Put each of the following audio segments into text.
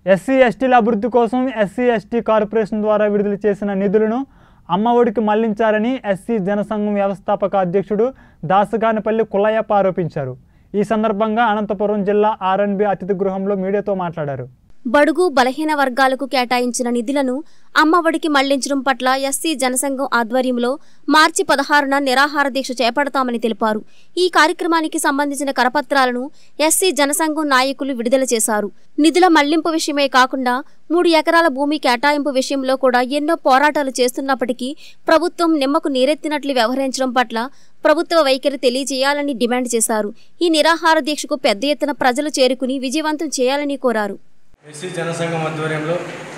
SC ఎస్టీల అభివృద్ధి కోసం ఎస్సీ ఎస్టీ కార్పొరేషన్ ద్వారా విడుదల చేసిన నిధులను అమ్మఒడికి మళ్లించారని ఎస్సీ జనసంఘం వ్యవస్థాపక అధ్యక్షుడు దాసగానిపల్లి కులయ్యప్ప ఆరోపించారు ఈ సందర్భంగా అనంతపురం జిల్లా ఆర్ఎన్బి అతిథి గృహంలో మీడియాతో మాట్లాడారు బడుగు బలహీన వర్గాలకు కేటాయించిన నిధులను అమ్మఒడికి మళ్లించడం పట్ల ఎస్సీ జనసంఘం ఆధ్వర్యంలో మార్చి పదహారున నిరాహార దీక్ష చేపడతామని తెలిపారు ఈ కార్యక్రమానికి సంబంధించిన కరపత్రాలను ఎస్సీ జనసంఘం నాయకులు విడుదల చేశారు నిధుల మళ్లింపు విషయమే కాకుండా మూడు ఎకరాల భూమి కేటాయింపు విషయంలో కూడా ఎన్నో పోరాటాలు చేస్తున్నప్పటికీ ప్రభుత్వం నిమ్మకు నీరెత్తినట్లు వ్యవహరించడం పట్ల ప్రభుత్వ వైఖరి తెలియజేయాలని డిమాండ్ చేశారు ఈ నిరాహార దీక్షకు పెద్ద ఎత్తున ప్రజలు చేరుకుని విజయవంతం చేయాలని కోరారు ఎస్సీ జనసంఘం ఆధ్వర్యంలో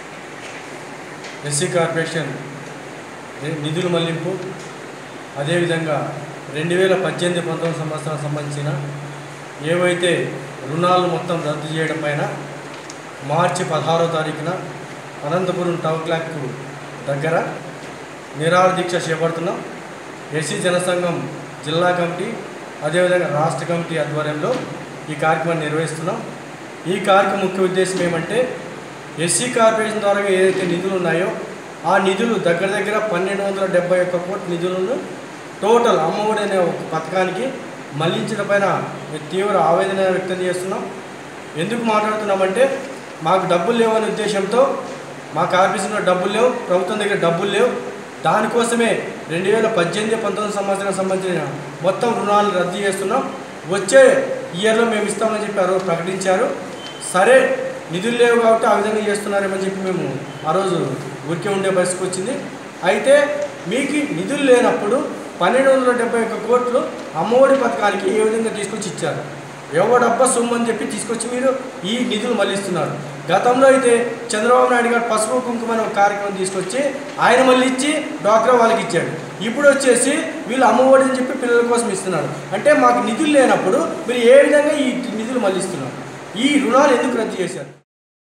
ఎస్సీ కార్పొరేషన్ ని- నిధుల మళ్లింపు అదేవిధంగా రెండు వేల పద్దెనిమిది పంతొమ్మిది సంవత్సరాలకు సంబంధించిన ఏవైతే రుణాలు మొత్తం రద్దు చేయడం పైన మార్చి పదహారో తారీఖున అనంతపురం టౌన్ క్లాక్కు దగ్గర నిరాహార దీక్ష చేపడుతున్నాం ఎస్సీ జనసంఘం జిల్లా కమిటీ అదేవిధంగా రాష్ట్ర కమిటీ ఆధ్వర్యంలో ఈ కార్యక్రమాన్ని నిర్వహిస్తున్నాం ఈ కార్యక్రమం ముఖ్య ఉద్దేశం ఏమంటే ఎస్సీ కార్పొరేషన్ ద్వారా ఏదైతే నిధులు ఉన్నాయో ఆ నిధులు దగ్గర దగ్గర పన్నెండు వందల డెబ్బై ఒక్క కోట్ల నిధులను టోటల్ అమ్మఒడి అనే ఒక పథకానికి మళ్లించిన పైన మేము తీవ్ర ఆవేదన వ్యక్తం చేస్తున్నాం ఎందుకు మాట్లాడుతున్నామంటే మాకు డబ్బులు లేవనే ఉద్దేశంతో మా కార్పొరేషన్లో డబ్బులు లేవు ప్రభుత్వం దగ్గర డబ్బులు లేవు దానికోసమే రెండు వేల పద్దెనిమిది పంతొమ్మిది సంవత్సరం సంబంధించిన మొత్తం రుణాలు రద్దు చేస్తున్నాం వచ్చే ఇయర్లో మేము ఇస్తామని చెప్పి ఆ రోజు ప్రకటించారు సరే నిధులు లేవు కాబట్టి ఆ విధంగా చేస్తున్నారేమని చెప్పి మేము ఆ రోజు ఊరికే ఉండే పరిస్థితికి వచ్చింది అయితే మీకు నిధులు లేనప్పుడు పన్నెండు వందల డెబ్బై ఒక్క కోట్లు అమ్మఒడి పథకానికి ఏ విధంగా తీసుకొచ్చి ఇచ్చారు ఎవడబ్బా సొమ్ము అని చెప్పి తీసుకొచ్చి మీరు ఈ నిధులు మళ్ళిస్తున్నారు గతంలో అయితే చంద్రబాబు నాయుడు గారు పసుపు కుంకుమ అనే ఒక కార్యక్రమం తీసుకొచ్చి ఆయన మళ్ళీ ఇచ్చి డాక్టర్ వాళ్ళకి ఇచ్చాడు ఇప్పుడు వచ్చేసి వీళ్ళు అమ్మఒడి అని చెప్పి పిల్లల కోసం ఇస్తున్నారు అంటే మాకు నిధులు లేనప్పుడు మీరు ఏ విధంగా ఈ నిధులు మళ్ళిస్తున్నారు ఈ రుణాలు ఎందుకు రద్దు చేశారు